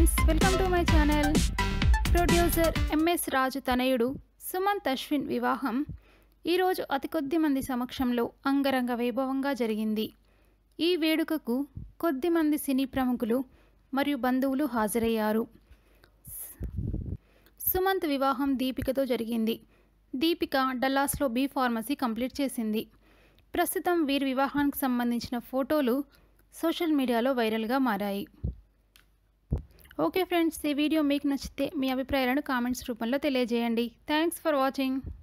friends welcome to my channel producer MS Raju తనయుడు సుమంత్ అశ్విన్ వివాహం ఈరోజు అతి కొద్ది మంది సమక్షంలో అంగరంగ వైభవంగా జరిగింది ఈ వేడుకకు కొద్ది మంది సినీ ప్రముఖులు మరియు బంధువులు హాజరయ్యారు సుమంత్ వివాహం దీపికతో జరిగింది దీపిక డల్లాస్లో బీ ఫార్మసీ కంప్లీట్ చేసింది ప్రస్తుతం వీరి వివాహానికి సంబంధించిన ఫోటోలు సోషల్ మీడియాలో వైరల్గా మారాయి ఓకే ఫ్రెండ్స్ ఈ వీడియో మీకు నచ్చితే మీ అభిప్రాయాలను కామెంట్స్ రూపంలో తెలియజేయండి థ్యాంక్స్ ఫర్ వాచింగ్